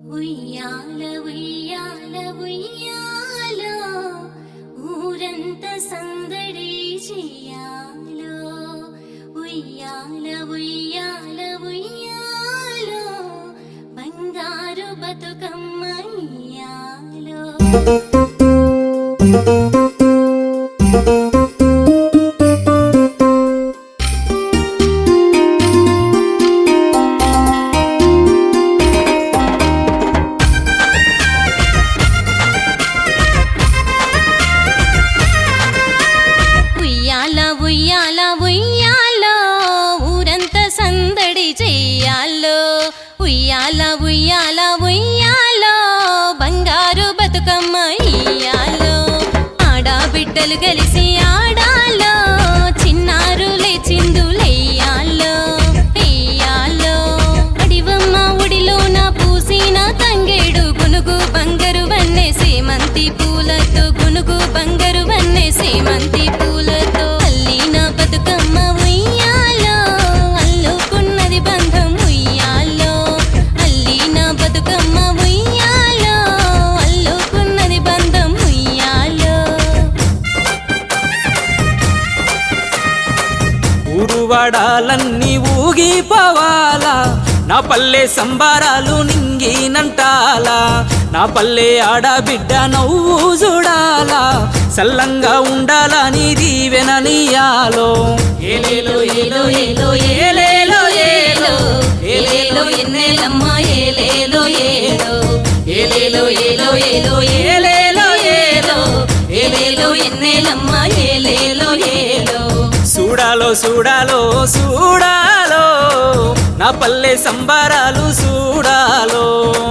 ఉయ్యాల ఉయ్యాల ఉయ్యాలో ఊరంతా సందడి చెయ్యాలో ఉయ్యాల ఉయ్యాల ఉయ్యాలో బంగారు బతుకమ్మ ఇయ్యాలో ఉయ్యాల ఉయ్యాల ఉయ్యాలో ఊరంతా సందడి చెయ్యాలో ఉయ్యాల ఉయ్యాల ఉయ్యాలో బంగారు బతుకమ్మ ఇయ్యాలో ఆడబిడ్డలు కలిసి ఆడాలో చిన్నారులే చిందులెయ్యాలో ఎయ్యాలో అడివమ్మ ఉడిలోన పూసిన తంగేడు గునుగు బంగారు వన్నె సేమంతి పూలతో గునుగు బంగారు వన్నె సేమంతి పూలతో అల్లిన బతుకమ్మ ఉయ్యాలో అల్లుకున్నది బంధం ఉయ్యాలో అల్లిన బతుకమ్మ ఉయ్యాలో అల్లుకున్నది బంధం ఉయ్యాలో ఊరువాడాలన్నీ ఊగిపోవాలా నా పల్లె సంబారాలు నింగినంటాలా నా పల్లె ఆడబిడ్డ నవ్వు చూడాలా సల్లంగా ఉండాలని దీవెననియాలో ఏలేలో ఏలో ఏలో ఏలేలో ఏలో ఏలేలో ఎన్నేలమ్మ ఏలేలో ఏలో ఏలేలో ఏలో ఏలో ఏలేలో ఏలో ఏలేలో ఎన్నేలమ్మ ఏలేలో ఏలో చూడాలో చూడాలో చూడాలో నా పల్లె సంబరాలు చూడాలో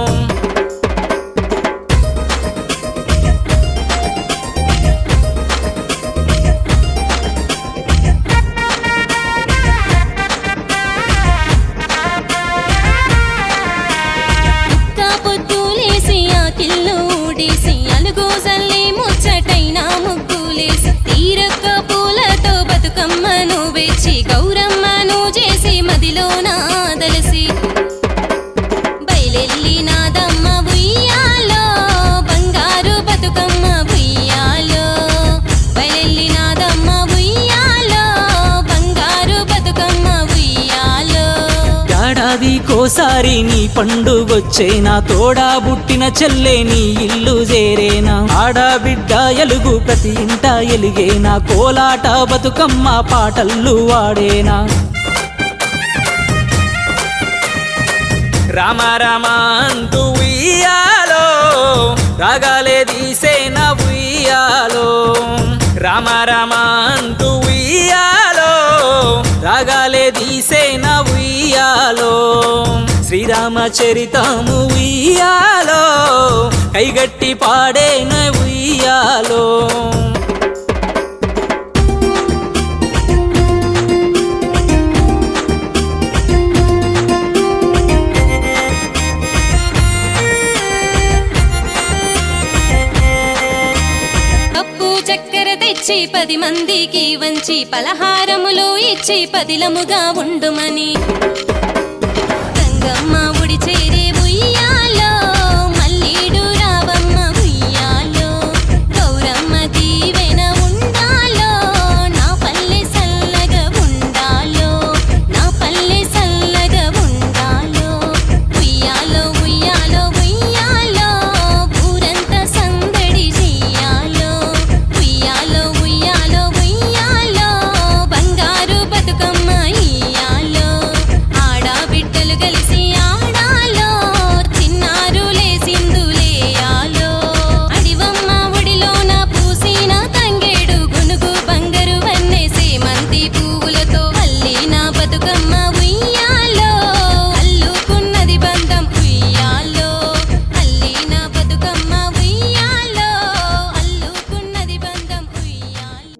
కా పొద్దులేసి ఆకిళ్ళు ఊడేసి అలుగు సల్లి ముచ్చటైన ముగ్గులేసి తీరక్క పూలతో బతుకమ్మను వేచి గౌరమ్మను చేసి మదిలో నాదలసి బయలెల్లి నాదమ్మ ఉయ్యాలో బంగారు బతుకమ్మ ఉయ్యాలో బయలెల్లి నాదమ్మ ఉయ్యాలో బంగారు బతుకమ్మ ఉయ్యాలో ఏడాదికోసారి నీ పండుగొచ్చే నా తోడా బుట్టిన చెల్లె నీ ఇల్లు చేరేనా ఆడబిడ్డ ఎలుగు ప్రతి ఇంట ఎలిగేనా కోలాట బతుకమ్మ పాటల్లు వాడేనా రామ రామ అంటూ ఉయ్యాలో రాగాలే తీసేన ఉయ్యాలో రామ రామ అంటూ ఉయ్యాలో రాగాలే తీసేన ఉయ్యాలో శ్రీరామ చరితము ఉయ్యాలో కైగట్టి పాడేన ఉయ్యాలో పప్పు చక్కెర తెచ్చి పది మందికి వంచి పలహారములు ఇచ్చి పదిలముగా ఉండుమని గంగమ్మ